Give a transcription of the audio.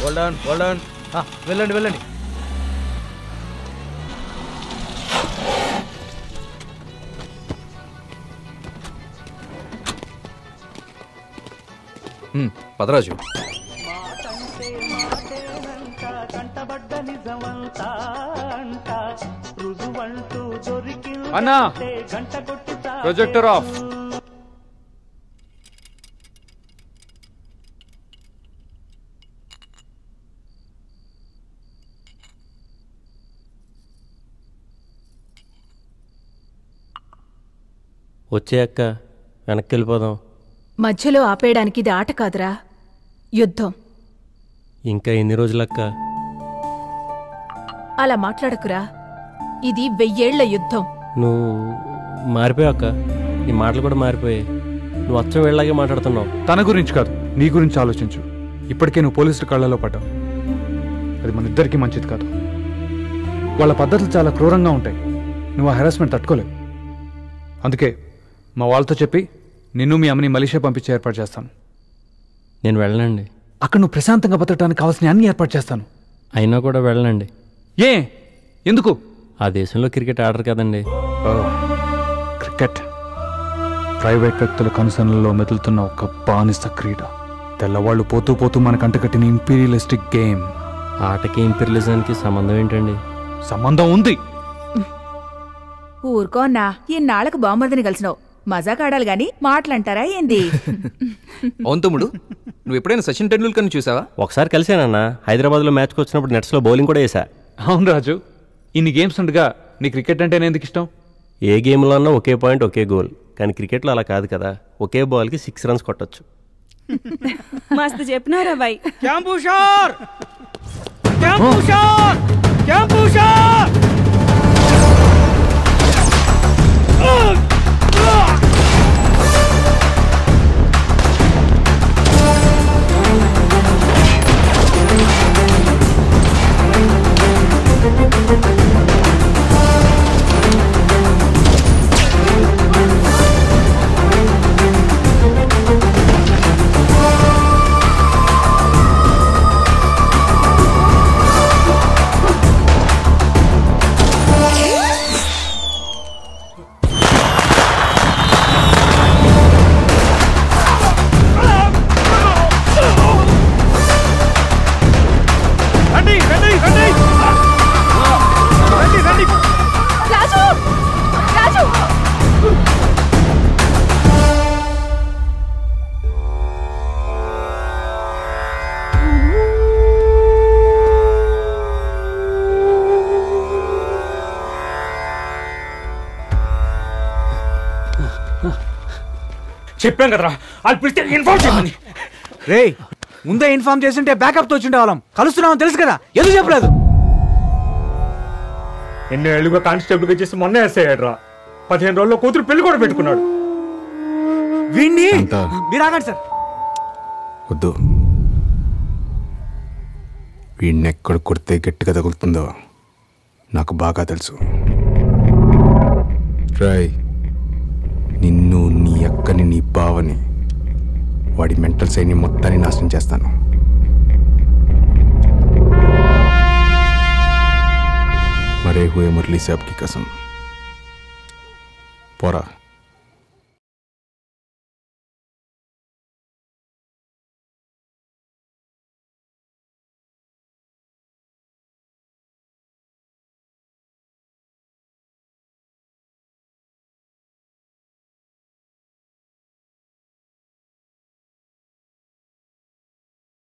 Hold on hold on వెళ్ళండి వెళ్ళండి హ్మ్, పదరాజు అన్నా ప్రొజెక్టర్ ఆఫ్ వచ్చేయక్క వెనక్కి వెళ్ళిపోదాం మధ్యలో ఆపేయడానికి ఇది ఆట కాదురా యుద్ధం ఇంకా ఎన్ని రోజులక్క అలా మాట్లాడకురా ఇది వెయ్యేళ్ల యుద్ధం నువ్వు మారిపోయావు అక్క నీ మాటలు కూడా మారిపోయాయి నువ్వు అచ్చం వెళ్ళలాగే మాట్లాడుతున్నావు తన గురించి కాదు నీ గురించి ఆలోచించు ఇప్పటికే నువ్వు పోలీసుల కళ్ళలో పడ్డావు అది మన ఇద్దరికీ మంచిది కాదు వాళ్ళ పద్ధతులు చాలా క్రూరంగా ఉంటాయి నువ్వు ఆ హెరాస్మెంట్ తట్టుకోలేవు అందుకే మా వాళ్ళతో చెప్పి నిన్ను మీ అమ్మని మలేషియా పంపించి ఏర్పాటు చేస్తాను నేను వెళ్ళనండి అక్కడ నువ్వు ప్రశాంతంగా బతకడానికి కావాల్సిన అన్ని ఏర్పాటు చేస్తాను అయినా కూడా వెళ్ళనండి ఏ ఎందుకు ఆ దేశంలో క్రికెట్ ఆడరు కదండి క్రికెట్ ప్రైవేట్ వ్యక్తుల కనుసనలలో మెదులుతున్న ఒక బానిస క్రీడ తెల్లవాళ్ళు పోతూ పోతూ మనకు అంటకట్టిన ఇంపీరియలిస్టిక్ గేమ్ ఆటకి ఇంపీరియలిజానికి సంబంధం ఏంటండి సంబంధం ఉంది ఊరుకో అన్నా ఇన్నాళ్ళకు బామ్మర్దిని కలిసినావు మజాక్ ఆడాలి గాని మాటలంటారా ఏంది అవును తమ్ముడు నువ్వు ఎప్పుడైనా సచిన్ టెండూల్కర్ని చూసావా ఒకసారి కలిసానన్నా హైదరాబాద్లో మ్యాచ్కి వచ్చినప్పుడు నెట్స్లో బౌలింగ్ కూడా వేసా అవును రాజు ఇన్ని గేమ్స్ ఉండగా నీ క్రికెట్ అంటేనే ఎందుకు ఇష్టం ఏ గేమ్లో అన్నా ఒకే పాయింట్ ఒకే గోల్ కానీ క్రికెట్లో అలా కాదు కదా ఒకే బాల్కి సిక్స్ రన్స్ కొట్టచ్చు మస్తు చెప్పినారా బాయ్ క్యాంపూషార్ క్యాంపూషార్ క్యాంపూషార్ రండి రండి రండి రండి రండి రాజు రాజు చెప్పాం కదరా వాళ్ళు పిలిస్తే ఇన్ఫార్మ్ చేయమని రే ముందే ఇన్ఫార్మ్ చేస్తుంటే బ్యాకప్ తో వచ్చిండే వాళ్ళం కలుస్తున్నామని తెలుసు కదా ఎందుకు చెప్పలేదు ఎన్నో ఏళ్ళుగా కానిస్టేబుల్గా చేసి మొన్న ఎస్ఐ రా పదిహేను రోజుల్లో కూతురు పెళ్లి కూడా పెట్టుకున్నాడు వీణ్ణి అంతా. మీరు ఆగండి సార్ వద్దు వీడిని ఎక్కడ కొడితే గట్టిగా తగులుతుందో నాకు బాగా తెలుసు రాయ్ నిన్ను నీ అక్కని నీ బావని వాడి మెంటల్ సైని మొత్తాన్ని నాశనం చేస్తాను మరే హుయే మురళీ సాబ్ కి కసం పోరా